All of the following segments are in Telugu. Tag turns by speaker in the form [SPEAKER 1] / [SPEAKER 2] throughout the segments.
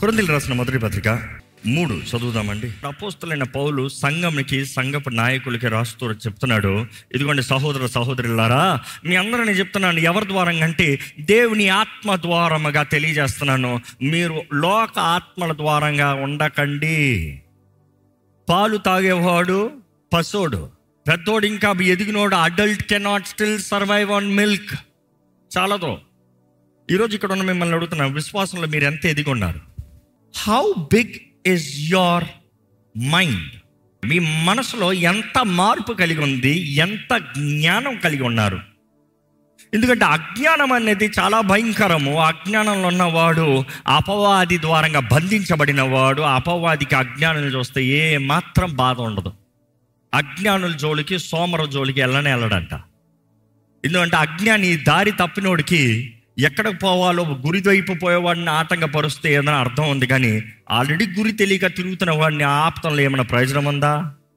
[SPEAKER 1] కొరింథీలు రాసిన మొదటి పత్రిక మూడు చదువుదామండి అపోస్తులైన పౌలు సంఘంకి సంఘపు నాయకులకి రాస్తూ చెప్తున్నాడు ఇదిగోండి సహోదర సహోదరులారా మీ అందరూ నేను చెప్తున్నాను ఎవరి ద్వారంగా అంటే దేవుని ఆత్మ ద్వారముగా తెలియజేస్తున్నాను మీరు లోక ఆత్మల ద్వారంగా ఉండకండి పాలు తాగేవాడు పసోడు పెద్దోడు ఇంకా ఎదిగినోడు adult cannot still survive on milk చాలదు ఈరోజు ఇక్కడ ఉన్న మిమ్మల్ని అడుగుతున్నా విశ్వాసంలో మీరు ఎంత ఎదిగి ఉన్నారు how big is your mind మీ మనసులో ఎంత మార్పు కలిగి ఉంది ఎంత జ్ఞానం కలిగి ఉన్నారు ఎందుకంటే అజ్ఞానం అనేది చాలా భయంకరము అజ్ఞానంలో ఉన్నవాడు అపవాది ద్వారంగా బంధించబడిన వాడు అపవాదికి అజ్ఞానం చూస్తే ఏ మాత్రం బాధ ఉండదు అజ్ఞానుల జోలికి సోమర జోలికి వెళ్ళనే వెళ్ళడంట ఎందుకంటే అజ్ఞాని దారి తప్పినోడికి ఎక్కడికి పోవాలో గురి వైపు పోయేవాడిని ఆటంకపరుస్తే ఏదైనా అర్థం ఉంది కానీ ఆల్రెడీ గురి తెలియక తిరుగుతున్న వాడిని ఆపతంలో ఏమైనా ప్రయోజనం ఉందా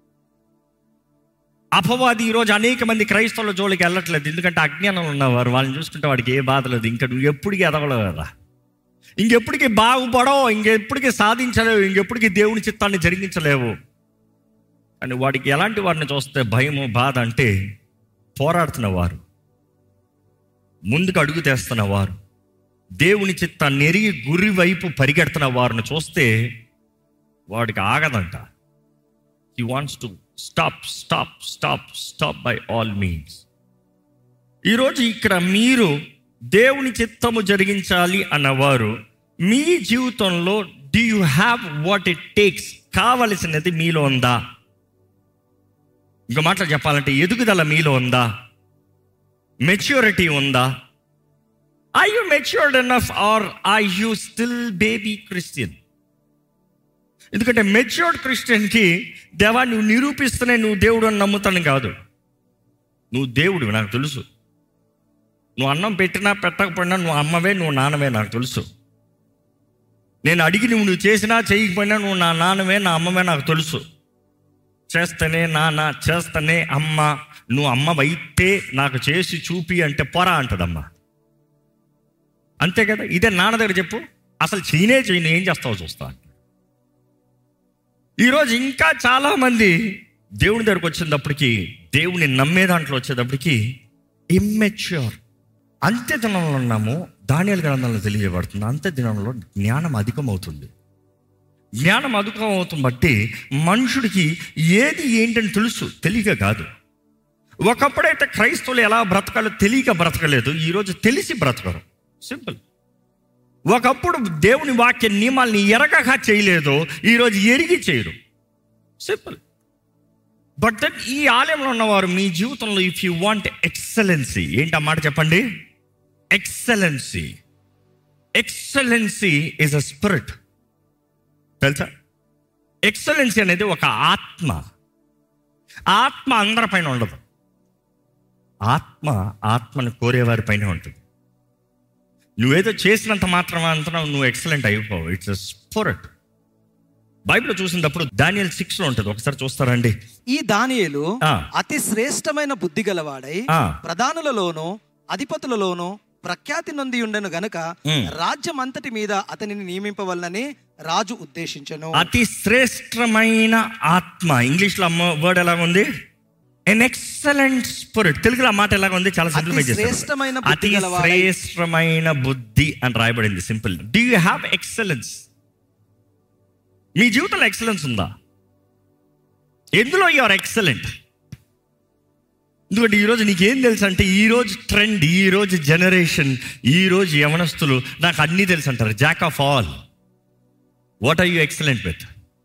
[SPEAKER 1] అపవాది ఈరోజు అనేక మంది క్రైస్తవుల జోలికి వెళ్ళట్లేదు ఎందుకంటే అజ్ఞానంలో ఉన్నవారు వాళ్ళని చూసుకుంటే వాడికి ఏ బాధ లేదు ఇంకా నువ్వు ఎప్పటికీ ఎదగలేవు కదా ఇంకెప్పటికీ బాగుపడవు ఇంకెప్పటికీ సాధించలేవు ఇంకెప్పటికీ దేవుని చిత్తాన్ని జరిగించలేవు అని వాడికి ఎలాంటి వారిని చూస్తే భయము బాధ అంటే పోరాడుతున్న వారు ముందుకు అడుగు తెస్తున్న వారు దేవుని చిత్తాన్ని ఎరిగి గురి వైపు పరిగెడుతున్న వారిని చూస్తే వాడికి ఆగదంట he wants to stop stop stop stop by all means ఈరోజు ఇక్కడ మీరు దేవుని చిత్తము జరిగించాలి అన్నవారు మీ జీవితంలో do you have what it takes కావలసినది మీలో ఉందా ఇంకో మాటలు చెప్పాలంటే ఎదుగుదల మీలో ఉందా మెచ్యూరిటీ ఉందా I you matured enough or I you still baby Christian ఎందుకంటే మెచ్యూర్డ్ క్రిస్టియన్కి దేవా నువ్వు నిరూపిస్తూనే నువ్వు దేవుడు అని నమ్ముతాను కాదు నువ్వు దేవుడు నాకు తెలుసు నువ్వు అన్నం పెట్టినా పెట్టకపోయినా నువ్వు అమ్మవే నువ్వు నాన్నవే నాకు తెలుసు నేను అడిగి నువ్వు నువ్వు చేసినా చేయకపోయినా నువ్వు నా నాన్నవే నా అమ్మవే నాకు తెలుసు చేస్తేనే నాన్న చేస్తేనే అమ్మ నువ్వు అమ్మవైతే నాకు చేసి చూపి అంటే పొర అంటదమ్మ అంతే కదా ఇదే నాన్న దగ్గర చెప్పు అసలు చేయనే చేయను ఏం చేస్తావో చూస్తా ఈరోజు ఇంకా చాలామంది దేవుని దగ్గరకు వచ్చేటప్పటికి దేవుని నమ్మే దాంట్లో వచ్చేటప్పటికి ఇమ్మెచ్యూర్ అంత్య దినంలో ఉన్నాము దానియాల గ్రంథంలో తెలియబడుతుంది అంత్య దినంలో జ్ఞానం అధికమవుతుంది జ్ఞానం అధికం అవుతుంది బట్టి మనుషుడికి ఏది ఏంటని తెలుసు తెలియక కాదు ఒకప్పుడైతే క్రైస్తవులు ఎలా బ్రతకాలో తెలియక బ్రతకలేదు ఈరోజు తెలిసి బ్రతకరు సింపుల్ ఒకప్పుడు దేవుని వాక్య నియమాల్ని ఎరగక చేయలేదు ఈరోజు ఎరిగి చేయరు సింపుల్ బట్ దట్ ఈ ఆలయంలో ఉన్నవారు మీ జీవితంలో ఇఫ్ యూ వాంట్ ఎక్సలెన్సీ ఏంటి ఆ మాట చెప్పండి excellency excellency is a spirit తెలుసా ఎక్సలెన్సీ అనేది ఒక ఆత్మ ఆత్మ అందరిపైన ఉండదు ఆత్మ ఆత్మను కోరేవారి పైన ఉంటుంది నువ్వేదో చేసినంత మాత్రం అంటున్నావు నువ్వు ఎక్సలెంట్ అయిపోవు ఇట్స్ స్పిరిట్ బైబిల్ చూసినప్పుడు దానియల్ సిక్స్ లో ఉంటుంది ఒకసారి చూస్తారండి
[SPEAKER 2] ఈ దానియేలు
[SPEAKER 1] ఆ.
[SPEAKER 2] అతి శ్రేష్టమైన బుద్ధి గలవాడై
[SPEAKER 1] ఆ.
[SPEAKER 2] ప్రధానులలోను అధిపతులలోను ప్రఖ్యాతి నొంది ఉండెను గనుక
[SPEAKER 1] ఉమ్.
[SPEAKER 2] రాజ్యం అంతటి మీద అతనిని నియమింపవలనని రాజు ఉద్దేశించను
[SPEAKER 1] అతి శ్రేష్టమైన ఆత్మ ఇంగ్లీష్ లో వర్డ్ ఎలా ఉంది ఎన్ ఎక్సలెంట్ స్పిరిట్ తెలుగులో ఆ మాట ఎలా ఉంది చాలా సింపుల్
[SPEAKER 2] అతి శ్రేష్టమైన బుద్ధి
[SPEAKER 1] అతి
[SPEAKER 2] గలవాడై.
[SPEAKER 1] శ్రేష్టమైన బుద్ధి అని రాయబడింది simple do you have excellence మీ జీవితంలో ఎక్సలెన్స్ ఉందా ఎందులో యువర్ ఎక్సలెంట్ ఎందుకంటే ఈరోజు నీకేం తెలుసు అంటే ఈరోజు ట్రెండ్ ఈరోజు జనరేషన్ ఈరోజు యవనస్తులు నాకు అన్నీ తెలుసు అంటారు jack of all what are you excellent with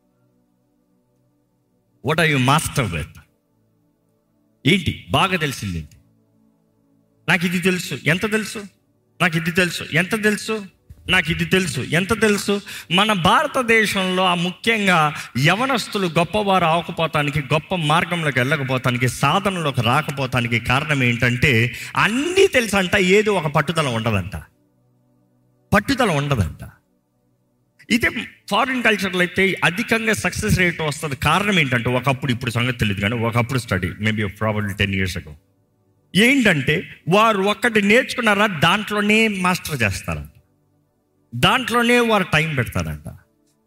[SPEAKER 1] what are you master with ఏంటి బాగా తెలిసింది ఏంటి నాకు ఇది తెలుసు ఎంత తెలుసు నాకు ఇది తెలుసు ఎంత తెలుసు నాకు ఇది తెలుసు ఎంత తెలుసు మన భారతదేశంలో ఆ ముఖ్యంగా యవనస్తులు గొప్పవారు అవకపోతానికి గొప్ప మార్గంలోకి వెళ్ళకపోతానికి సాధనలోకి రాకపోతానికి కారణం ఏంటంటే అన్నీ తెలుసు అంట ఏదో ఒక పట్టుదల ఉండదంట పట్టుదల ఉండదంట ఇదే ఫారిన్ కల్చర్లో అయితే అధికంగా సక్సెస్ రేట్ వస్తుంది కారణం ఏంటంటే ఒకప్పుడు ఇప్పుడు సంగతి తెలియదు కానీ ఒకప్పుడు study maybe probably ten years ago ఏంటంటే వారు ఒక్కటి నేర్చుకున్నారా దాంట్లోనే మాస్టర్ చేస్తారంట దాంట్లోనే వారు టైం పెడతారంట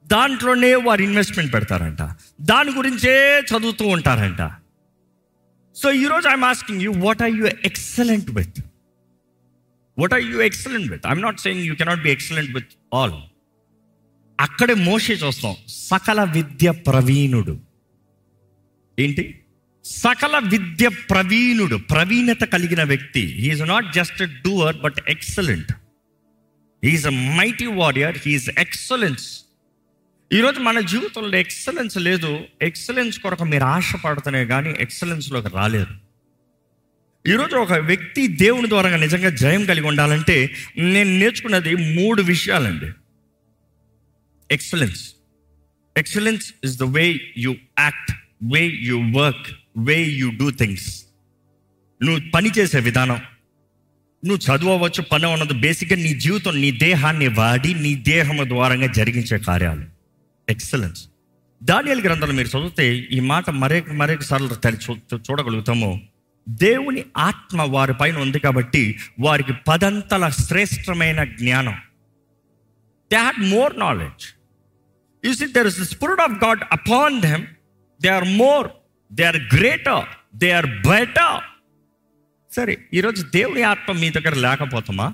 [SPEAKER 1] దాంట్లోనే వారు ఇన్వెస్ట్మెంట్ పెడతారంట దాని గురించే చదువుతూ ఉంటారంట సో ఈరోజు I'm asking you what are you excellent with what are you excellent with I'm not saying you cannot be excellent with all అక్కడే మోసే చూస్తాం సకల విద్య ప్రవీణుడు ఏంటి సకల విద్య ప్రవీణుడు ప్రవీణత కలిగిన వ్యక్తి he's not just doer but excellent he's a mighty warrior he's excellence ఈరోజు మన జీవితంలో ఎక్సలెన్స్ లేదు ఎక్సలెన్స్ కొరకు మీరు ఆశపడుతునే కానీ ఎక్సలెన్స్లోకి రాలేరు ఈరోజు ఒక వ్యక్తి దేవుని ద్వారా నిజంగా జయం కలిగి ఉండాలంటే నేను నేర్చుకున్నది మూడు విషయాలండి excellence excellence is the way you act way you work way you do things నువ్వు పని చేసే విధానం నువ్వు చదవవచ్చు పని ఉన్నది బేసిక్గా నీ జీవితం నీ దేహాన్ని వాడి నీ దేహం ద్వారంగా జరిగించే కార్యాలు ఎక్సలెన్స్ దానియల్ గ్రంథాలు మీరు చదివితే ఈ మాట మరొక మరొక సార్లు తెలి- చూ- చూడగలుగుతాము దేవుని ఆత్మ వారి పైన ఉంది కాబట్టి వారికి పదంతల శ్రేష్టమైన జ్ఞానం they had more knowledge you see there is the spirit of God upon them they are more they are greater they are better సరే ఈరోజు దేవుని ఆత్మ మీ దగ్గర లేకపోతామా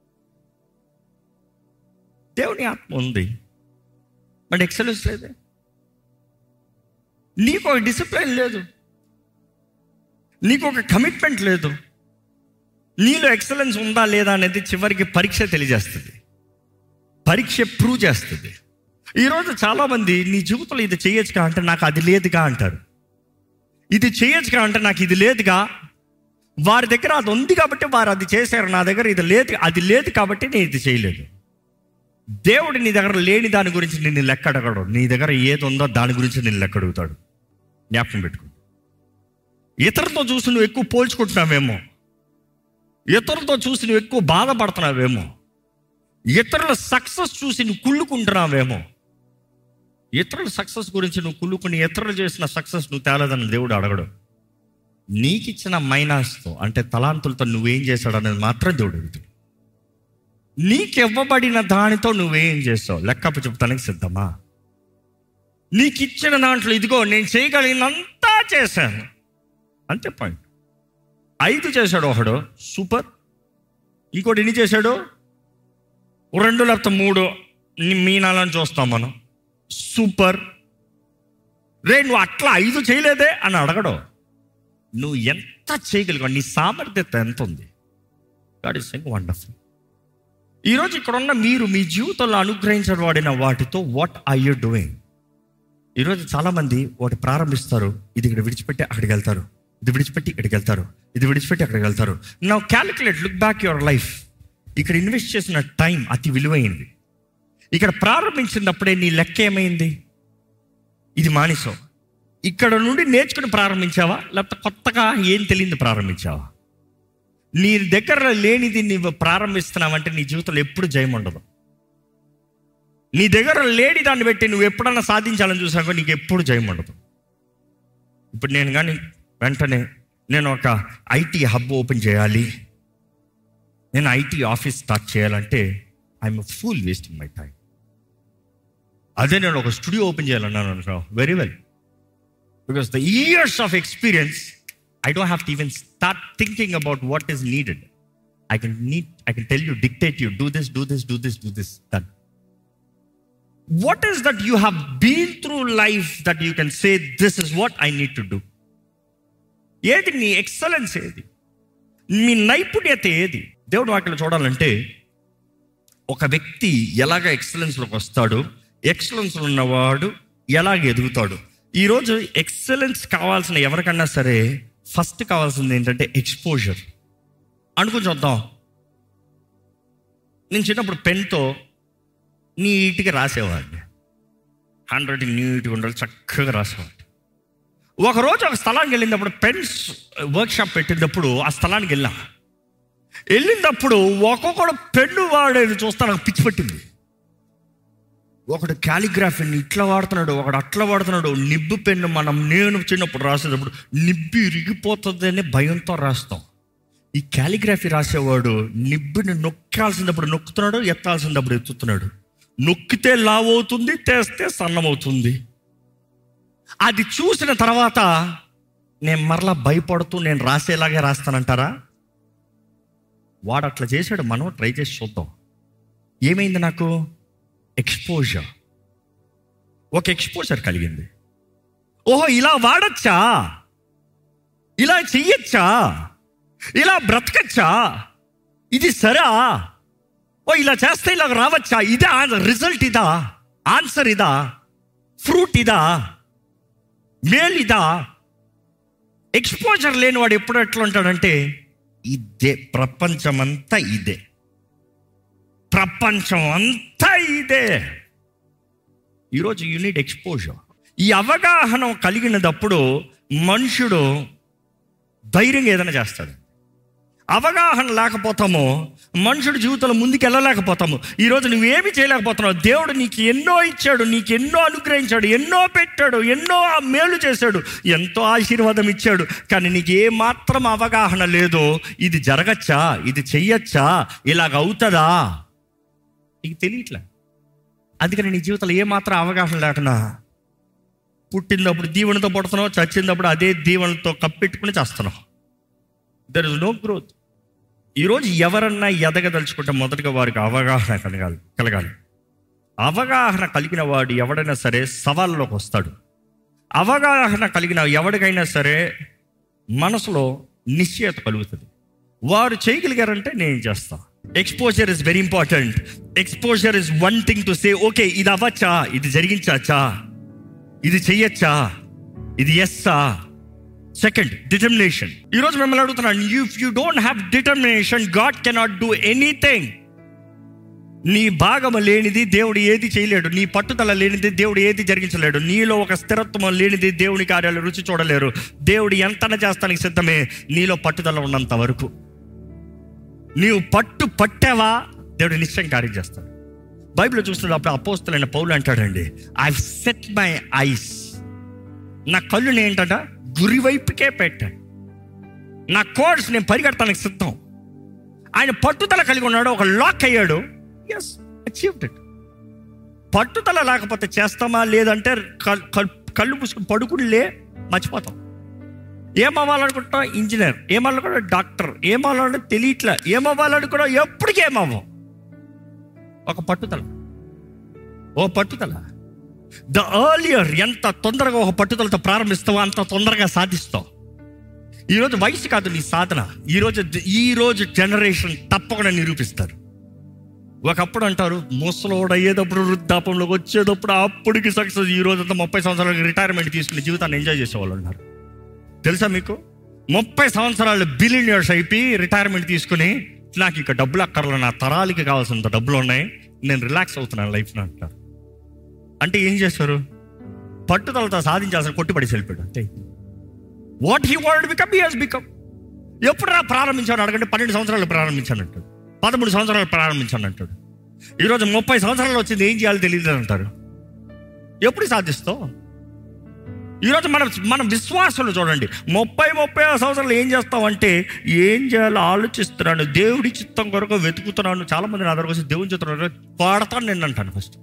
[SPEAKER 1] దేవుని ఆత్మ ఉంది బట్ ఎక్సలెన్స్ లేదే నీకు ఒక డిసిప్లిన్ లేదు నీకు ఒక కమిట్మెంట్ లేదు నీలో ఎక్సలెన్స్ ఉందా లేదా అనేది చివరికి పరీక్ష తెలియజేస్తుంది పరీక్ష ప్రూవ్ చేస్తుంది ఈరోజు చాలామంది నీ జీవితంలో ఇది చేయొచ్చుగా అంటే నాకు అది లేదుగా అంటారు ఇది చేయొచ్చుగా అంటే నాకు ఇది లేదుగా వారి దగ్గర అది ఉంది కాబట్టి వారు అది చేశారు నా దగ్గర ఇది లేదు అది లేదు కాబట్టి నేను ఇది చేయలేదు దేవుడు నీ దగ్గర లేని దాని గురించి నిన్ను లెక్క అడగడు నీ దగ్గర ఏది ఉందో దాని గురించి నిన్ను లెక్క అడుగుతాడు జ్ఞాపకం పెట్టుకో ఇతరులతో చూసి నువ్వు ఎక్కువ పోల్చుకుంటున్నావేమో ఇతరులతో చూసి నువ్వు ఎక్కువ బాధపడుతున్నావేమో ఇతరుల సక్సెస్ చూసి నువ్వు కుళ్ళుకుంటున్నావేమో ఇతరుల సక్సెస్ గురించి నువ్వు కుళ్ళుకుని ఇతరులు చేసిన సక్సెస్ నువ్వు తేలేదని దేవుడు అడగడు నీకిచ్చిన మైనాస్తో అంటే తలాంతులతో నువ్వేం చేశాడు అనేది మాత్రం దేవుడు అడుగుతాడు నీకివ్వబడిన దానితో నువ్వేం చేస్తావు లెక్కపు చెప్తానికి సిద్ధమా నీకిచ్చిన దాంట్లో ఇదిగో నేను చేయగలిగినంతా చేశాను అంతే పాయింట్ ఐదు చేశాడు ఒకడు సూపర్ ఇంకోటి ఎన్ని చేశాడు రెండు లేకపోతే మూడు నీ మీనాలని చూస్తాం మనం సూపర్ రే నువ్వు అట్లా ఐదు చేయలేదే అని అడగడు నువ్వు ఎంత చేయగలిగావు నీ సామర్థ్యత ఎంత ఉంది గాడ్ ఇస్ సెయింగ్ వండర్ఫుల్ ఈరోజు ఇక్కడ ఉన్న మీరు మీ జీవితంలో అనుగ్రహించబడిన వాటితో వాట్ ఐ యూ డూయింగ్ ఈరోజు చాలామంది వాటి ప్రారంభిస్తారు ఇది ఇక్కడ విడిచిపెట్టి అక్కడికి వెళ్తారు ఇది విడిచిపెట్టి ఇక్కడికి వెళ్తారు ఇది విడిచిపెట్టి అక్కడికి వెళ్తారు నా calculate look back your life ఇక్కడ ఇన్వెస్ట్ చేసిన టైం అతి విలువైంది ఇక్కడ ప్రారంభించినప్పుడే నీ లెక్క ఏమైంది ఇది మానేసావు ఇక్కడ నుండి నేర్చుకుని ప్రారంభించావా లేకపోతే కొత్తగా ఏం తెలియదు ప్రారంభించావా నీ దగ్గర లేనిది నువ్వు ప్రారంభిస్తున్నావంటే నీ జీవితంలో ఎప్పుడు జయం ఉండదు నీ దగ్గర లేని దాన్ని బట్టి నువ్వు ఎప్పుడన్నా సాధించాలని చూసాకో నీకు ఎప్పుడు జయం ఉండదు ఇప్పుడు నేను కానీ వెంటనే నేను ఒక ఐటీ హబ్ ఓపెన్ చేయాలి నేను ఐటీ ఆఫీస్ స్టార్ట్ చేయాలంటే I'm full wasting my time అదే నేను ఒక స్టూడియో ఓపెన్ చేయాలన్నాను అనుకో very well because the years of experience I don't have to even start thinking about what is needed I can need I can tell you dictate you do this do this do this do this that what is that you have been through life that you can say this is what I need to do ఏది నీ ఎక్సలెన్స్ ఏది మీ నైపుణ్యత ఏది దేవుడు వాటిలో చూడాలంటే ఒక వ్యక్తి ఎలాగ ఎక్సలెన్స్లోకి వస్తాడు ఎక్సలెన్స్ ఉన్నవాడు ఎలాగ ఎదుగుతాడు ఈరోజు ఎక్సలెన్స్ కావాల్సిన ఎవరికన్నా సరే ఫస్ట్ కావాల్సింది ఏంటంటే ఎక్స్పోజర్ అనుకుని చూద్దాం నేను చిన్నప్పుడు పెన్తో నీట్గా రాసేవాడిని హ్యాండ్ రైటింగ్ నీట్గా ఉండాలి చక్కగా రాసేవాడిని ఒకరోజు ఒక స్థలానికి వెళ్ళినప్పుడు పెన్స్ వర్క్ షాప్ పెట్టినప్పుడు ఆ స్థలానికి వెళ్ళా వెళ్ళినప్పుడు ఒక్కొక్కడు పెన్ను వాడేది చూస్తా నాకు పిచ్చి పట్టింది ఒకడు క్యాలిగ్రాఫీని ఇట్లా వాడుతున్నాడు ఒకడు అట్లా వాడుతున్నాడు నిబ్బు పెన్ను మనం నేను చిన్నప్పుడు రాసేటప్పుడు నిబ్బు ఇరిగిపోతుందని భయంతో రాస్తాం ఈ క్యాలిగ్రఫీ రాసేవాడు నిబ్బుని నొక్కాల్సినప్పుడు నొక్కుతున్నాడు ఎత్తాల్సినప్పుడు ఎత్తుతున్నాడు నొక్కితే లావు అవుతుంది తెస్తే సన్నమవుతుంది అది చూసిన తర్వాత నేను మరలా భయపడుతూ నేను రాసేలాగే రాస్తానంటారా వాడు అట్లా చేశాడు మనం ట్రై చేసి చూద్దాం ఏమైంది నాకు ఎక్స్పోజర్ ఒక ఎక్స్పోజర్ కలిగింది ఓహో ఇలా వాడచ్చా ఇలా చెయ్యొచ్చా ఇలా బ్రతకచ్చా ఇది సరా ఓ ఇలా చేస్తే ఇలా రావచ్చా ఇదా రిజల్ట్ ఇదా ఆన్సర్ ఇదా ఫ్రూట్ ఇదా మేల్ ఇదా ఎక్స్పోజర్ లేని వాడు ఎప్పుడు ఎట్లా ఉంటాడంటే ఇదే ప్రపంచమంతా ఇదే ప్రపంచం అంతా ఇదే ఈరోజు యూనిట్ ఎక్స్పోజర్ ఈ అవగాహన కలిగినప్పుడు మనుషుడు ధైర్యంగా ఏదైనా చేస్తాడు అవగాహన లేకపోతామో మనుషుడి జీవితంలో ముందుకు వెళ్ళలేకపోతాము ఈరోజు నువ్వేమి చేయలేకపోతున్నావు దేవుడు నీకు ఎన్నో ఇచ్చాడు నీకు ఎన్నో అనుగ్రహించాడు ఎన్నో పెట్టాడు ఎన్నో మేలు చేశాడు ఎంతో ఆశీర్వాదం ఇచ్చాడు కానీ నీకు ఏ మాత్రం అవగాహన లేదో ఇది జరగచ్చా ఇది చెయ్యొచ్చా ఇలాగ అవుతుందా నీకు తెలియట్లే అందుకని నీ జీవితంలో ఏ మాత్రం అవగాహన లేకుండా పుట్టినప్పుడు దీవెనతో పుడుతున్నావు చచ్చినప్పుడు అదే దీవెనతో కప్పెట్టుకుని చేస్తున్నావు దర్ ఇస్ నో గ్రోత్ ఈరోజు ఎవరన్నా ఎదగదలుచుకుంటే మొదటగా వారికి అవగాహన కలగాలి కలగాలి అవగాహన కలిగిన వాడు ఎవడైనా సరే సవాళ్ళలోకి వస్తాడు అవగాహన కలిగిన ఎవరికైనా సరే మనసులో నిశ్చయత కలుగుతుంది వారు చేయగలిగారంటే నేను చేస్తా exposure is very important exposure is one thing to say okay ఇది అవ్వచ్చా ఇది జరిగించచ్చా ఇది చెయ్యొచ్చా ఇది ఎస్సా సెకండ్ డిటర్మినేషన్ ఈరోజు మిమ్మల్ని అడుగుతున్నాను if you don't have determination God cannot do anything నీ భాగము లేనిది దేవుడు ఏది చేయలేడు నీ పట్టుదల లేనిది దేవుడు ఏది జరిగించలేడు నీలో ఒక స్థిరత్వం లేనిది దేవుని కార్యాలు రుచి చూడలేరు దేవుడు ఎంతన చేస్తానికి సిద్ధమే నీలో పట్టుదల ఉన్నంత వరకు నీవు పట్టు పట్టావా దేవుడు నిశ్చయం కార్యం చేస్తాడు బైబిల్లో చూస్తున్నప్పుడు అపోస్తులైన పౌలు అంటాడండి ఐ సెట్ మై ఐస్ నా కళ్ళు ఏంటంట గురి వైపుకే పెట్టాను నా కోర్స్ నేను పరిగెడతానికి సిద్ధం ఆయన పట్టుదల కలిగి ఉన్నాడు ఒక లాక్ అయ్యాడు ఎస్ అచీవ్డ్ ఇట్ పట్టుదల లేకపోతే చేస్తామా లేదంటే కల్- కల్- కళ్ళు మూసుకుని పడుకుని లే మర్చిపోతాం ఏమవ్వాలనుకుంటా ఇంజనీర్ ఏమవ్వాలనుకుంటా డాక్టర్ ఏమవ్వాలంటే తెలియట్లే ఏమవ్వాలనుకున్నా ఎప్పటికీ ఏమవ్వం ఒక పట్టుదల ఓ పట్టుదల ద ఎర్లియర్ ఎంత తొందరగా ఒక పట్టుదలతో ప్రారంభిస్తావో అంత తొందరగా సాధిస్తావు ఈరోజు వయసు కాదు నీ సాధన ఈరోజు ఈ రోజు జనరేషన్ తప్పకుండా నిరూపిస్తారు ఒకప్పుడు అంటారు ముసలోడు అయ్యేటప్పుడు వృద్ధాపంలోకి వచ్చేటప్పుడు అప్పటికి సక్సెస్ ఈ రోజు అంతా ముప్పై సంవత్సరాలకి రిటైర్మెంట్ తీసుకుని జీవితాన్ని ఎంజాయ్ చేసేవాళ్ళు ఉన్నారు తెలుసా మీకు ముప్పై సంవత్సరాలు బిలియనియర్స్ అయిపోయి రిటైర్మెంట్ తీసుకుని నాకు ఇక డబ్బులు అక్కర్లో నా తరాలకి కావాల్సినంత డబ్బులు ఉన్నాయి నేను రిలాక్స్ అవుతున్నాను లైఫ్లో అంటారు అంటే ఏం చేస్తారు పట్టుదలతో సాధించాల్సిన కొట్టుబడి వెళ్ళిపోయాడు అంతే what he want become he has become ఎప్పుడు రా ప్రారంభించాను అడగండి పన్నెండు సంవత్సరాలు ప్రారంభించాను అంటాడు పదమూడు సంవత్సరాలు ప్రారంభించాను అంటాడు ఈరోజు ముప్పై సంవత్సరాలు వచ్చింది ఏం చేయాలో తెలియదు అంటారు ఎప్పుడు సాధిస్తావు ఈరోజు మన మన విశ్వాసాలు చూడండి ముప్పై ముప్పై ఆరు సంవత్సరాలు ఏం చేస్తామంటే ఏం చేయాలో ఆలోచిస్తున్నాను దేవుడి చిత్తం కొరకు వెతుకుతున్నాను చాలా మంది నా దగ్గరకు వచ్చి దేవుని చిత్తం పాడతాను నేను అంటాను ఫస్ట్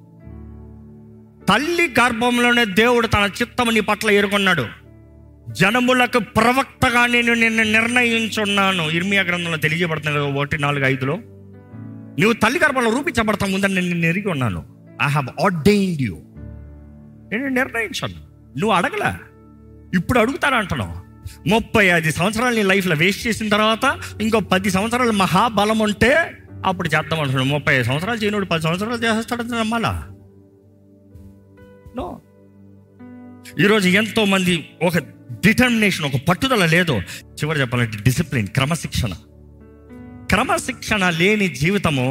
[SPEAKER 1] తల్లి గర్భంలోనే దేవుడు తన చిత్తం నీ పట్ల ఎరుకున్నాడు జనములకు ప్రవక్తగా నేను నిన్ను నిర్ణయించున్నాను ఇర్మియా గ్రంథంలో తెలియజేయబడుతుంది కదా ఒకటి నాలుగు ఐదులో నువ్వు తల్లి గర్భంలో రూపించబడతా ముందని నేను నిన్ను ఎరిగి ఉన్నాను ఐ హావ్ ఆర్డైన్డ్ యూ నేను నిర్ణయించాను నువ్వు అడగలే ఇప్పుడు అడుగుతాను అంటున్నావు ముప్పై ఐదు సంవత్సరాలు నీ లైఫ్లో వేస్ట్ చేసిన తర్వాత ఇంకో పది సంవత్సరాలు మహాబలం ఉంటే అప్పుడు చేద్దాం అంటున్నాడు ముప్పై ఐదు సంవత్సరాలు చేయనుడు పది సంవత్సరాలు చేస్తాడని నమ్మాలా నో ఈరోజు ఎంతో మంది ఒక డిటర్మినేషన్ ఒక పట్టుదల లేదు చివరి చెప్పాలంటే డిసిప్లిన్ క్రమశిక్షణ క్రమశిక్షణ లేని జీవితము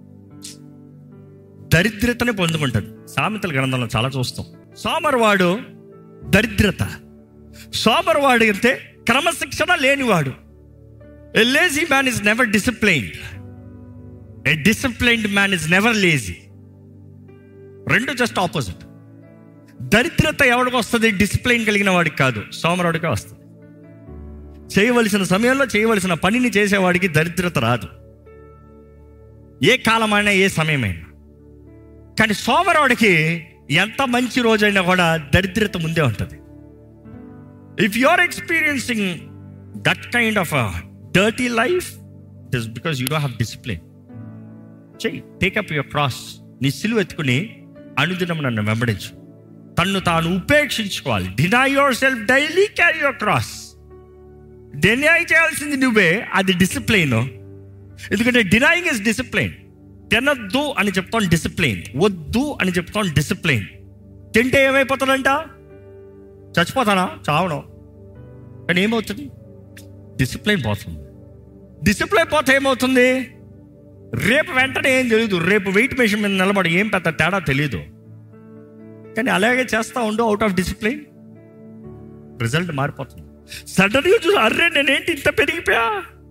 [SPEAKER 1] దరిద్రతని పొందుకుంటుంది సామెతల గ్రంథంలో చాలా చూస్తాం సోమరవాడు దరిద్రత సోమరవాడు అంటే క్రమశిక్షణ లేనివాడు a lazy man is never disciplined a disciplined man is never lazy రెండు జస్ట్ ఆపోజిట్ దరిద్రత ఎవరికి వస్తుంది డిసిప్లైన్ కలిగిన వాడికి కాదు సోమరుడికే వస్తుంది చేయవలసిన సమయంలో చేయవలసిన పనిని చేసేవాడికి దరిద్రత రాదు ఏ కాలమైనా ఏ సమయమైనా కానీ సోమరావుడికి ఎంత మంచి రోజైనా కూడా దరిద్రత ముందే ఉంటుంది if you are experiencing that kind of dirty life it is because you do have discipline చెయ్యి టేకప్ యువర్ క్రాస్ నీ సిలువ ఎత్తుకుని అనుదినం నన్ను వెంబడించు తన్ను తాను ఉపేక్షించుకోవాలి deny yourself daily carry your cross deny చేయాల్సింది నువ్వే అది డిసిప్లైన్ ఎందుకంటే డినైయింగ్ ఇస్ డిసిప్లైన్ తినద్దు అని చెప్తాం డిసిప్లైన్ వద్దు అని చెప్తాం డిసిప్లైన్ తింటే ఏమైపోతాడంట చచ్చిపోతానా చావడం కానీ ఏమవుతుంది డిసిప్లైన్ పోతుంది డిసిప్లైన్ పోతే ఏమవుతుంది రేపు వెంటనే ఏం తెలియదు రేపు వెయిట్ మెషిన్ మీద నిలబడి ఏం పెద్ద తేడా తెలియదు కానీ అలాగే చేస్తా ఉండు అవుట్ ఆఫ్ డిసిప్లైన్ రిజల్ట్ మారిపోతుంది సడన్గా చూసి అర్రే నేనేంటి ఇంత పెరిగిపోయా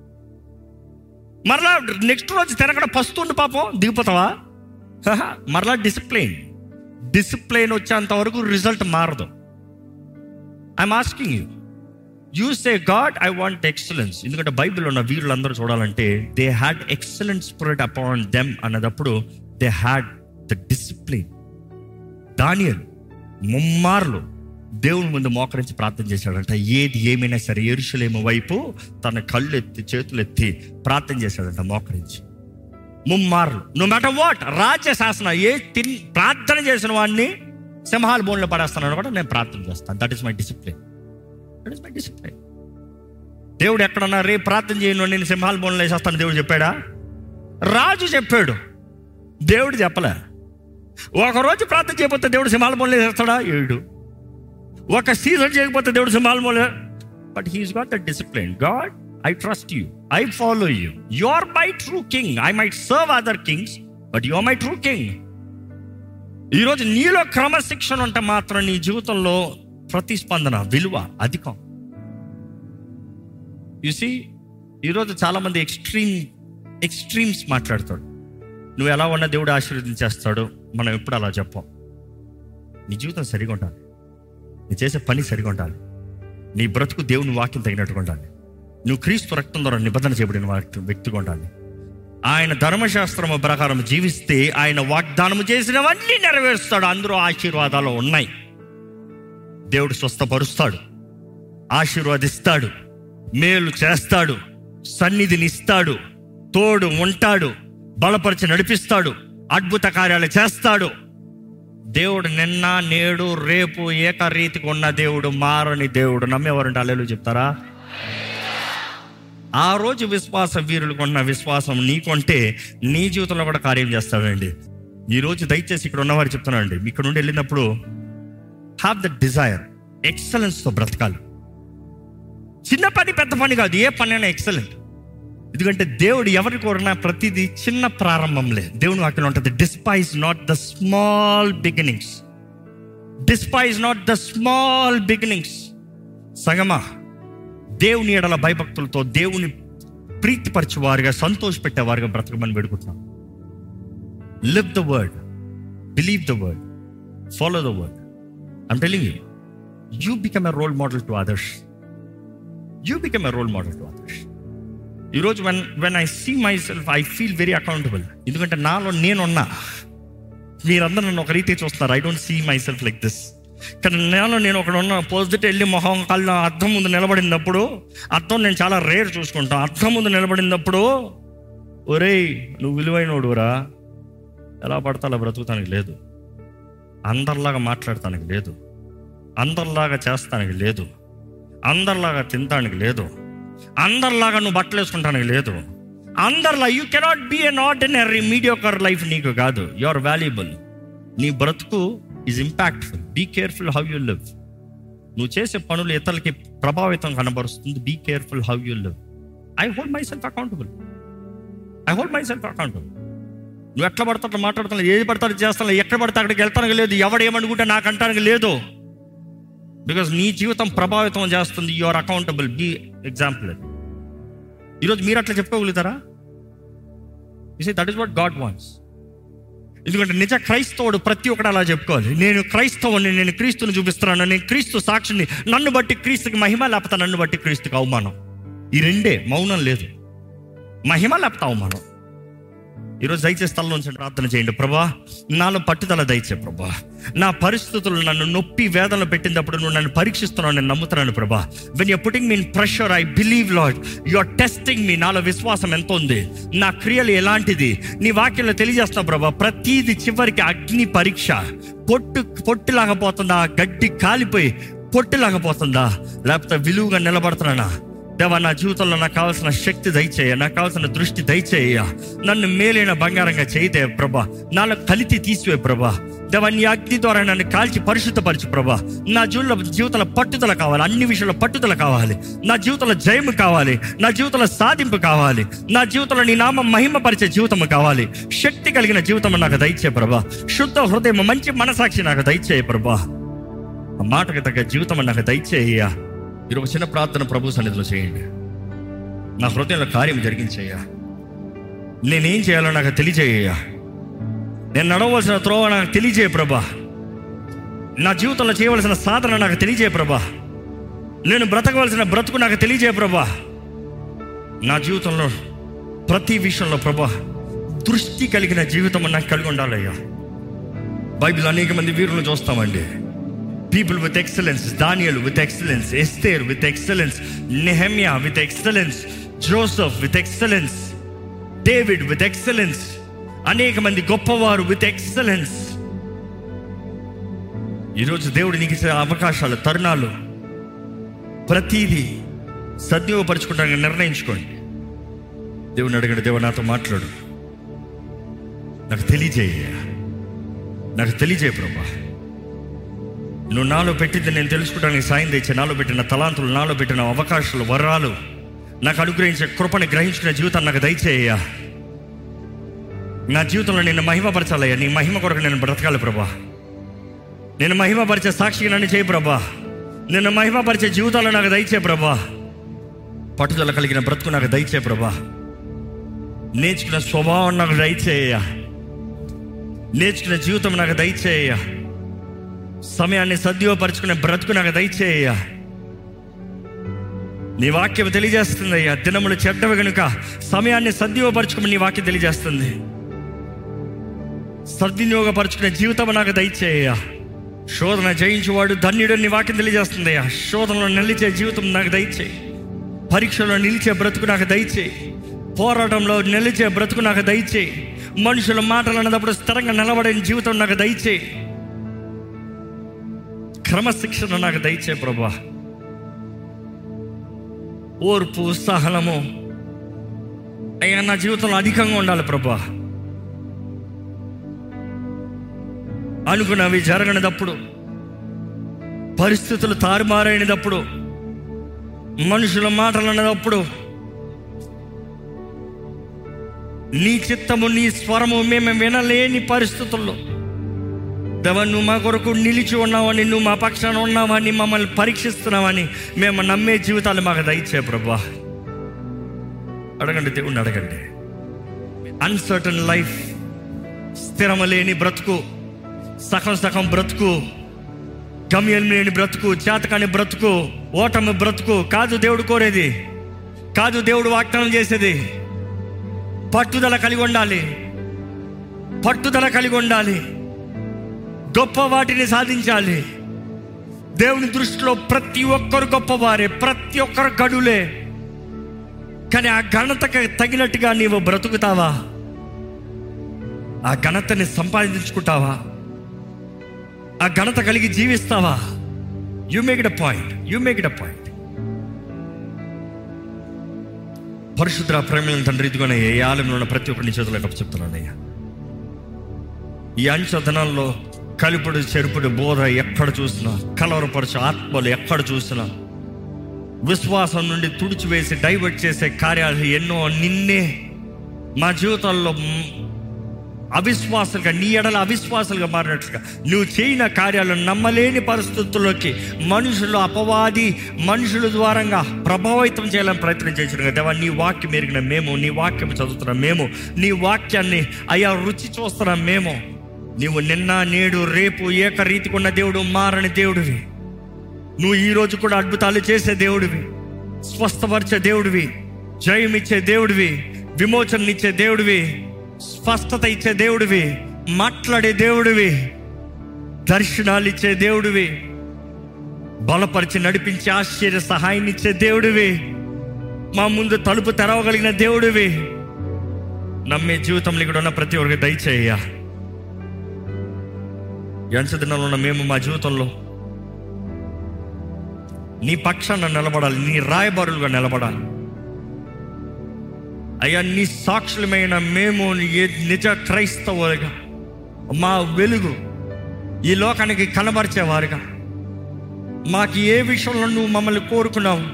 [SPEAKER 1] మరలా నెక్స్ట్ రోజు తిరగడం పస్తుండి పాపం దిగిపోతావా హహ, మరలా డిసిప్లైన్ డిసిప్లైన్ వచ్చేంత వరకు రిజల్ట్ మారదు I'm asking you you say God I want excellence ఎందుకంటే బైబిల్ ఉన్న వీళ్ళందరూ చూడాలంటే they had excellent spirit upon them అన్నదప్పుడు దే హ్యాడ్ ద డిసిప్లిన్ దానియలు ముమ్మార్లు దేవుని ముందు మోకరించి ప్రార్థన చేశాడంట ఏది ఏమైనా సరే ఎరుషలేము వైపు తన కళ్ళు ఎత్తి చేతులు ఎత్తి ప్రార్థన చేశాడంట మోకరించి ముమ్మార్లు నో మ్యాటర్ వాట్ రాజ్య శాసన ఏ తిన్ ప్రార్థన చేసిన వాడిని సింహాల బోన్లో పడేస్తున్నాను కూడా నేను ప్రార్థన చేస్తాను that is my discipline that is my discipline దేవుడు ఎక్కడన్నా రేపు ప్రార్థన చేయను నేను సింహాల బోన్లో వేసేస్తాను దేవుడు చెప్పాడా రాజు చెప్పాడు దేవుడు చెప్పలే ఒక రోజు ప్రార్థన చేయకపోతే దేవుడు సింహాల బోన్లో వేసేస్తాడా ఏడు ఒక సీజన్ చేయకపోతే దేవుడు సింహాల బోన్లో but he's got the discipline God I trust you I follow you you are my true king I might serve other kings but you are my true king ఈరోజు నీలో క్రమశిక్షణ ఉంటే మాత్రం నీ జీవితంలో ప్రతిస్పందన విలువ అధికం సి ఈరోజు చాలామంది ఎక్స్ట్రీమ్ ఎక్స్ట్రీమ్స్ మాట్లాడతాడు నువ్వు ఎలా ఉన్న దేవుడు ఆశీర్వదించేస్తాడు మనం ఎప్పుడు అలా చెప్పాం నీ జీవితం సరిగా ఉండాలి నీ చేసే పని సరిగా ఉండాలి నీ బ్రతుకు దేవుని వాక్యం తగినట్టుగా ఉండాలి నువ్వు క్రీస్తు రక్తం ద్వారా నిబంధన చేయబడిన వ్యక్తి- వ్యక్తిగా ఉండాలి ఆయన ధర్మశాస్త్రము ప్రకారం జీవిస్తే ఆయన వాగ్దానం చేసినవన్నీ నెరవేరుస్తాడు అందరూ ఆశీర్వాదాలు ఉన్నాయి దేవుడు స్వస్థపరుస్తాడు ఆశీర్వదిస్తాడు మేలు చేస్తాడు సన్నిధిని ఇస్తాడు తోడు ఉంటాడు బలపరిచి నడిపిస్తాడు అద్భుత కార్యాలు చేస్తాడు దేవుడు నిన్న నేడు రేపు ఏకరీతిగా ఉన్న దేవుడు మారని దేవుడు నమ్మేవారంటే అల్లెలు చెప్తారా ఆ రోజు విశ్వాస వీరులకు ఉన్న విశ్వాసం నీకుంటే నీ జీవితంలో కూడా కార్యం చేస్తాడండి ఈ రోజు దయచేసి ఇక్కడ ఉన్నవారు చెప్తున్నానండి ఇక్కడ నుండి వెళ్ళినప్పుడు హ్యావ్ ద డిజైర్ ఎక్సలెన్స్తో బ్రతకాలి చిన్న పని పెద్ద పని కాదు ఏ పని అయినా ఎక్సలెంట్ ఎందుకంటే దేవుడు ఎవరి కోరినా ప్రతిదీ చిన్న ప్రారంభంలే దేవుని వాక్యం ఉంటుంది despise not the small beginnings despise not the small beginnings సగమా దేవుని ఎడల భయభక్తులతో దేవుని ప్రీతిపరచేవారుగా సంతోషపెట్టేవారుగా బ్రతకమని వేడుకుంటున్నాం live the word believe the word follow the word I'm telling you you become a role model to others you become a role model to others ఈరోజు when when I see myself I feel very accountable ఎందుకంటే నాలో నేనున్నా మీరందరూ నన్ను ఒక రీతి చూస్తున్నారు I don't see myself like this కానీ నేను నేను ఒకడు ఉన్న పోజిట్ వెళ్ళి మొహం కళ్ళ అద్దం ముందు నిలబడినప్పుడు అద్దం నేను చాలా రేర్ చూసుకుంటాను అద్దం ముందు నిలబడినప్పుడు ఒరేయ్ నువ్వు విలువైనోడురా ఎలా పడతా అలా బ్రతుకుతానికి లేదు అందరిలాగా మాట్లాడటానికి లేదు అందరిలాగా చేస్తానికి లేదు అందరిలాగా తినటానికి లేదు అందరిలాగా నువ్వు బట్టలు వేసుకుంటానికి లేదు అందరిలా you cannot be an ordinary mediocre life నీకు కాదు యు ఆర్ వాల్యుబుల్ నీ బ్రతుకు is impactful be careful how you live నువ్వు చేసే పనులు ఇతరులకి ప్రభావితం కనబరుస్తుంది be careful how you live I hold myself accountable I hold myself accountable నువ్వు ఎట్లా పడతా అట్లా మాట్లాడుతున్నావు ఏది పడతాడు చేస్తాను ఎక్కడ పడితే అక్కడికి వెళ్తానికి లేదు ఎవడు ఏమనుకుంటే నాకు అంటానికి లేదు బికాస్ నీ జీవితం ప్రభావితం చేస్తుంది you are accountable be example ఈరోజు మీరు అట్లా చెప్పుకోగలుగుతారా say that is what God wants ఎందుకంటే నిజ క్రైస్తవుడు ప్రతి ఒక్కడు అలా చెప్పుకోవాలి నేను క్రైస్తవుని నేను క్రీస్తుని చూపిస్తున్నాను నేను క్రీస్తు సాక్షిని నన్ను బట్టి క్రీస్తుకి మహిమ లేకపోతే నన్ను బట్టి క్రీస్తుకి అవమానం ఈ రెండే మౌనం లేదు మహిమ లేకపోతే అవమానం ఈరోజు దయచేసి స్థలంలో ఉంచండి ప్రార్థన చేయండి ప్రభా నాలో పట్టుదల దయచే ప్రభా నా పరిస్థితులు నన్ను నొప్పి వేదనలు పెట్టినప్పుడు నువ్వు నన్ను పరీక్షిస్తున్నావు నేను నమ్ముతున్నాను ప్రభా when you putting me in pressure I believe Lord you are testing me నాలో విశ్వాసం ఎంత ఉంది నా క్రియలు ఎలాంటిది నీ వాక్యంలో తెలియజేస్తావు ప్రభా ప్రతీది చివరికి అగ్ని పరీక్ష పొట్టు పొట్టులాగా పోతుందా గడ్డి కాలిపోయి పొట్టులాగా పోతుందా లేకపోతే విలువగా నిలబడుతున్నానా దేవా నా జీవితంలో నాకు కావాల్సిన శక్తి దయచేయ నాకు కావాల్సిన దృష్టి దయచేయ నన్ను మేలైన బంగారంగా చేయదే ప్రభా నాలో కలితి తీసివే ప్రభా దేవా నీ అగ్ని ద్వారా నన్ను కాల్చి పరిశుద్ధపరచు ప్రభా నా జీవితంలో జీవితంలో పట్టుదల కావాలి అన్ని విషయంలో పట్టుదల కావాలి నా జీవితంలో జయము కావాలి నా జీవితంలో సాధింపు కావాలి నా జీవితంలో నీ నామం మహిమపరిచే జీవితం కావాలి శక్తి కలిగిన జీవితం నాకు దయచే ప్రభా శుద్ధ హృదయం మంచి మనసాక్షి నాకు దయచేయ ప్రభా ఆ మాటకు తగ్గ జీవితం నాకు దయచేయ్యా ఈరోజు చిన్న ప్రార్థన ప్రభు సన్నిధిలో చేయండి నా హృదయంలో కార్యం జరిగించయ్యా నేనేం చేయాలో నాకు తెలియజేయ్యా నేను నడవలసిన త్రోవ నాకు తెలియజేయ ప్రభా నా జీవితంలో చేయవలసిన సాధన నాకు తెలియజేయ ప్రభా నేను బ్రతకవలసిన బ్రతుకు నాకు తెలియజేయ ప్రభా నా జీవితంలో ప్రతి విషయంలో ప్రభా దృష్టి కలిగిన జీవితం నాకు కలిగి ఉండాలయ్యా బైబిల్ అనేక మంది వీరులను చూస్తామండి people with excellence Daniel with excellence Esther with excellence Nehemiah with excellence Joseph with excellence David with excellence అనేక మంది గొప్పవారు విత్ ఎక్సలెన్స్ ఈరోజు దేవుడు నీకు ఇచ్చే అవకాశాలు తరుణాలు ప్రతీది సద్వినియోగపరచుకుంటానికి నిర్ణయించుకోండి దేవుని అడగండి దేవుడు నాతో మాట్లాడు నాకు తెలియజేయ నాకు తెలియజేయ ప్రభా నువ్వు నాలో పెట్టింది నేను తెలుసుకోవడానికి సాయం తెచ్చే నాలో పెట్టిన తలాంతులు నాలో పెట్టిన అవకాశాలు వరాలు నాకు అనుగ్రహించే కృపని గ్రహించుకునే జీవితాన్ని నాకు దయచేయ్యా నా జీవితంలో నేను మహిమపరచాలయ్యా నీ మహిమ కొరకు నేను బ్రతకాలి ప్రభా నేను మహిమపరిచే సాక్షిగా నన్ను చేయి ప్రభా నిన్ను మహిమపరిచే జీవితాలు నాకు దయచే ప్రభా పట్టుదల కలిగిన బ్రతుకు నాకు దయచే ప్రభా నేర్చుకున్న స్వభావం నాకు దయచేయ నేర్చుకున్న జీవితం నాకు దయచేయ సమయాన్ని సద్విపరచుకునే బ్రతుకు నాకు దయచేయ నీ వాక్యం తెలియజేస్తుంది అయ్యా దినములు చెడ్డవి కనుక సమయాన్ని సద్విపరచుకుని నీ వాక్యం తెలియజేస్తుంది సద్వినియోగపరచుకునే జీవితం నాకు దయచేయ శోధన జయించేవాడు ధన్యుడు నీ వాక్యం తెలియజేస్తుంది అయ్యా శోధనలో నిలిచే జీవితం నాకు దయచేయి పరీక్షలో నిలిచే బ్రతుకు నాకు దయచేయి పోరాటంలో నిలిచే బ్రతుకు నాకు దయచేయి మనుషుల మాటలు అన్నప్పుడు స్థిరంగా నిలబడే జీవితం నాకు దయచేయి క్రమశిక్షణ నాకు దయచే ప్రభా ఓర్పు సహనము అయ్యా నా జీవితంలో అధికంగా ఉండాలి ప్రభా అనుకున్నవి జరగనిదప్పుడు పరిస్థితులు తారుమారైనప్పుడు మనుషుల మాటలు అన్నదప్పుడు నీ చిత్తము నీ స్వరము మేము వినలేని పరిస్థితుల్లో దేవ నువ్వు మా కొరకు నిలిచి ఉన్నావని నువ్వు మా పక్షాన ఉన్నావని మమ్మల్ని పరీక్షిస్తున్నావని మేము నమ్మే జీవితాలు మాకు దయచే ప్రభా అడగండి దేవుణ్ణి అడగండి అన్సర్టన్ లైఫ్ స్థిరము లేని బ్రతుకు సగం సగం బ్రతుకు గమ్యం లేని బ్రతుకు చేతకాని బ్రతుకు ఓటమి బ్రతుకు కాదు దేవుడు కోరేది కాదు దేవుడు వాగ్దానం చేసేది పట్టుదల కలిగి ఉండాలి పట్టుదల కలిగి ఉండాలి గొప్ప వాటిని సాధించాలి దేవుని దృష్టిలో ప్రతి ఒక్కరు గొప్పవారే ప్రతి ఒక్కరు గడులే కానీ ఆ ఘనతకి తగినట్టుగా నీవు బ్రతుకుతావా ఆ ఘనతని సంపాదించుకుంటావా ఆ ఘనత కలిగి జీవిస్తావా you make it a point you make it a point పరిశుద్ర ప్రేమల తండ్రి ఇదిగోనే ఏ ఆలయంలో ఉన్న ప్రతి ఒక్కరిని చేతులు చెప్తున్నానయ్యా ఈ అంచదనాల్లో కలుపుడు చెరుపుడు బోధ ఎక్కడ చూసినా కలవరపరచు ఆత్మలు ఎక్కడ చూసినా విశ్వాసం నుండి తుడిచివేసి డైవర్ట్ చేసే కార్యాలు ఎన్నో నిన్నే మా జీవితాల్లో మ్, అవిశ్వాసాలుగా నీ ఎడల అవిశ్వాసాలుగా మారినట్లుగా నువ్వు చేయని కార్యాలు నమ్మలేని పరిస్థితుల్లోకి మనుషులు అపవాది మనుషుల ద్వారంగా ప్రభావితం చేయాలని ప్రయత్నం చేసిన దేవా నీ వాక్యం ఎరిగిన మేము నీ వాక్యం చదువుతున్నాం మేము నీ వాక్యాన్ని అయ్యా రుచి చూస్తున్నాం మేము నీవు నిన్న నేడు రేపు ఏకరీతికి ఉన్న దేవుడు మారని దేవుడివి నువ్వు ఈ రోజు కూడా అద్భుతాలు చేసే దేవుడివి స్వస్థపరిచే దేవుడివి జయం ఇచ్చే దేవుడివి విమోచననిచ్చే దేవుడివి స్పష్టత ఇచ్చే దేవుడివి మాట్లాడే దేవుడివి దర్శనాలు ఇచ్చే దేవుడివి బలపరిచి నడిపించి ఆశ్చర్య సహాయం ఇచ్చే దేవుడివి మా ముందు తలుపు తెరవగలిగిన దేవుడివి నమ్మే జీవితంలో ఇక్కడ ఉన్న ప్రతి ఒక్కరికి దయచేయ్యా ఎంత దినాలు ఉన్న మేము మా జీవితంలో నీ పక్షాన నిలబడాలి నీ రాయబారులుగా నిలబడాలి అయ్యా నీ సాక్షులమైన మేము ఏ నిజ క్రైస్తవులుగా మా వెలుగు ఈ లోకానికి కనబరిచేవారుగా మాకు ఏ విషయంలో నువ్వు మమ్మల్ని కోరుకున్నావు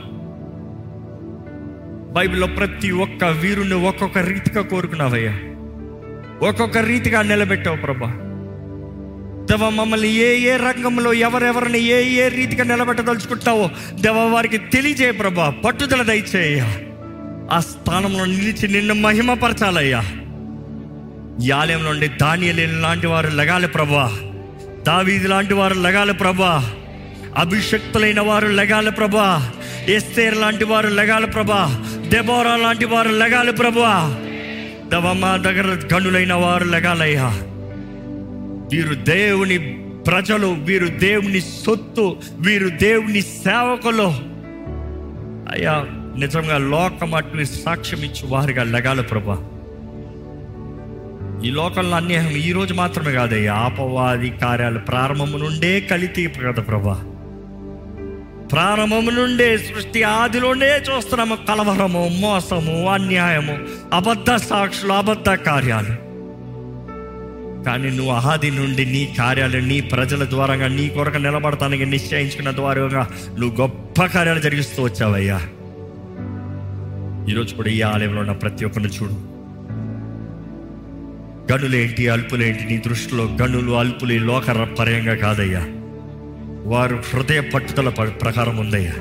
[SPEAKER 1] బైబిల్లో ప్రతి ఒక్క వీరుని ఒక్కొక్క రీతిగా కోరుకున్నావయ్యా ఒక్కొక్క రీతిగా నిలబెట్టావు ప్రభా దేవ మమ్మల్ని ఏ ఏ రంగంలో ఎవరెవరిని ఏ ఏ రీతిగా నిలబెట్టదలుచుకుంటావో దేవ వారికి తెలియజేయ ప్రభా పట్టుదల దయచేయ ఆ స్థానంలో నిలిచి నిన్ను మహిమపరచాలయ్యా ఈ ఆలయం నుండి దానియలు లాంటి వారు లగాలి ప్రభా దావీది లాంటి వారు లగాలి ప్రభా అభిషక్తులైన వారు లగాలి ప్రభా ఎస్తేర్ లాంటి వారు లగాలి ప్రభా దెబోరా లాంటి వారు లగాలి ప్రభా దవ మా దగ్గర గనులైన వారు లగాలయ్యా వీరు దేవుని ప్రజలు వీరు దేవుని సొత్తు వీరు దేవుని సేవకులు అయ్యా నిజంగా లోకం అటు సాక్ష్యం ఇచ్చి వారిగా లగాలి ప్రభా ఈ లోకంలో అన్యాయం ఈ రోజు మాత్రమే కాదయ్యా ఆపవాది కార్యాలు ప్రారంభము నుండే కలితి కదా ప్రభా ప్రారంభము నుండే సృష్టి ఆదిలోనే చూస్తున్నాము కలవరము మోసము అన్యాయము అబద్ధ సాక్షులు అబద్ధ కార్యాలు కానీ నువ్వు ఆది నుండి నీ కార్యాలు నీ ప్రజల ద్వారంగా నీ కొరకు నిలబడటానికి నిశ్చయించుకున్న ద్వారంగా నువ్వు గొప్ప కార్యాలు జరిగిస్తూ వచ్చావయ్యా ఈరోజు కూడా ఈ ఆలయంలో ఉన్న ప్రతి ఒక్కరిని చూడు గనులేంటి అల్పులేంటి నీ దృష్టిలో గనులు అల్పులు ఈ లోక పర్యంగా కాదయ్యా వారు హృదయ పట్టుదల ప- ప్రకారం ఉందయ్యా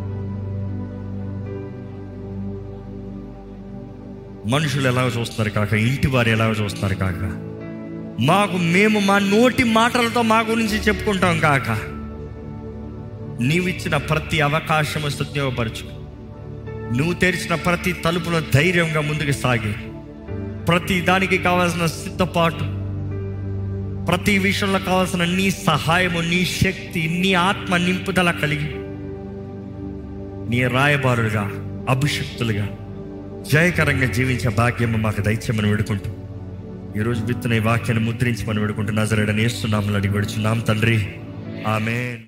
[SPEAKER 1] మనుషులు ఎలాగ చూస్తున్నారు కాక ఇంటి వారు ఎలాగ చూస్తున్నారు కాక మాకు మేము మా నోటి మాటలతో మా గురించి చెప్పుకుంటాం కాక నీవిచ్చిన ప్రతి అవకాశము సద్యోగపరచు నువ్వు తెరిచిన ప్రతి తలుపులో ధైర్యంగా ముందుకు సాగి ప్రతి దానికి కావాల్సిన సిద్ధపాటు ప్రతి విషయంలో కావాల్సిన నీ సహాయము నీ శక్తి నీ ఆత్మ నింపుదల కలిగి నీ రాయబారులుగా అభిషక్తులుగా జయకరంగా జీవించే భాగ్యము మాకు దైత్యమని వేడుకుంటూ ఈరోజు విత్తున ఈ వాక్యాన్ని ముద్రించి మనం వేడుకుంటూ నజరడని వేస్తున్నాము అడిగి విడుచున్నాం తండ్రి ఆమెన్